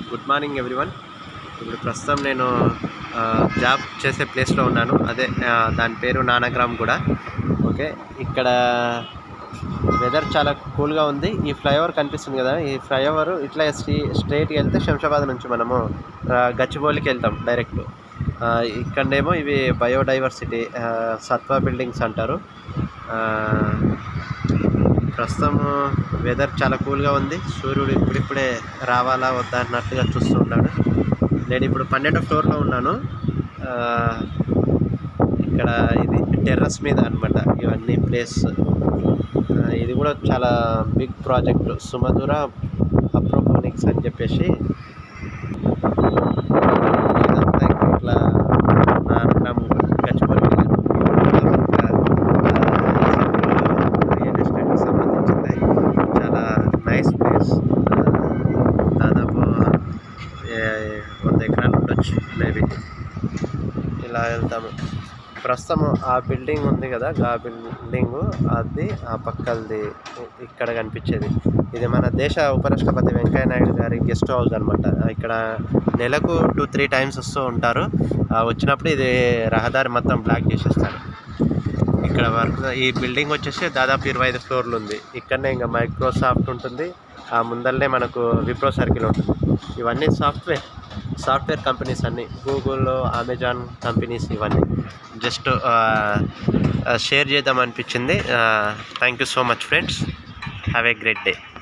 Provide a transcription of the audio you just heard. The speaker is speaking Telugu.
గుడ్ మార్నింగ్ ఎవ్రీవన్ ఇప్పుడు ప్రస్తుతం నేను ఆ, జాబ్ చేసే ప్లేస్లో ఉన్నాను అదే ఆ, దాని పేరు నానగ్రామ్ కూడా ఓకే ఇక్కడ వెదర్ చాలా కూల్గా ఉంది ఈ ఫ్లైఓవర్ కనిపిస్తుంది కదా ఈ ఫ్లైఓవర్ ఇట్లా స్ట్రీ స్ట్రైట్కి వెళ్తే శంషాబాద్ నుంచి మనము ఆ, గచ్చిబౌలికి వెళ్తాం డైరెక్ట్ ఆ, ఇక్కడేమో ఇవి బయోడైవర్సిటీ ఆ, సత్వా బిల్డింగ్స్ అంటారు ఆ, ప్రస్తుతం వెదర్ చాలా కూల్గా ఉంది సూర్యుడు ఇప్పుడిప్పుడే రావాలా వద్దా అన్నట్టుగా చూస్తూ ఉన్నాడు నేను ఇప్పుడు పన్నెండో ఫ్లోర్లో ఉన్నాను ఆ, ఇక్కడ ఇది టెర్రస్ మీద అనమాట ఇవన్నీ ప్లేస్ ఆ, ఇది కూడా చాలా బిగ్ ప్రాజెక్ట్ సుమధుర అప్రోపోనిక్స్ అని చెప్పేసి ఇదంతా ఇట్లా నానక్రమ్ గచ్చిబౌలి రియల్ ఎస్టేట్కి సంబంధించింది చాలా నైస్ ప్లేస్ దాదాపు ఏ- వంద ఎకరాలు ఉండొచ్చు మేబీ ఇలా వెళ్తాము ప్రస్తుతం ఆ బిల్డింగ్ ఉంది కదా ఆ బిల్డింగ్ అది ఆ పక్కది ఇక్కడ కనిపించేది ఇది మన దేశ ఉపరాష్ట్రపతి వెంకయ్య నాయుడు గారి గెస్ట్ హౌస్ అనమాట ఇక్కడ నెలకు టూ త్రీ టైమ్స్ వస్తూ ఉంటారు ఆ వచ్చినప్పుడు ఇది రహదారి మొత్తం బ్లాక్ చేసేస్తారు ఇక్కడ వర్క్ ఈ బిల్డింగ్ వచ్చేసి దాదాపు ఇరవై ఐదు ఫ్లోర్లు ఉంది ఇక్కడనే ఇంకా మైక్రోసాఫ్ట్ ఉంటుంది ఆ ముందరనే మనకు విప్రో సర్కిల్ ఉంటుంది ఇవన్నీ సాఫ్ట్వేర్ సాఫ్ట్వేర్ కంపెనీస్ అన్నీ గూగుల్ అమెజాన్ కంపెనీస్ ఇవన్నీ జస్ట్ షేర్ చేద్దాం అనిపించింది thank you so much friends have a great day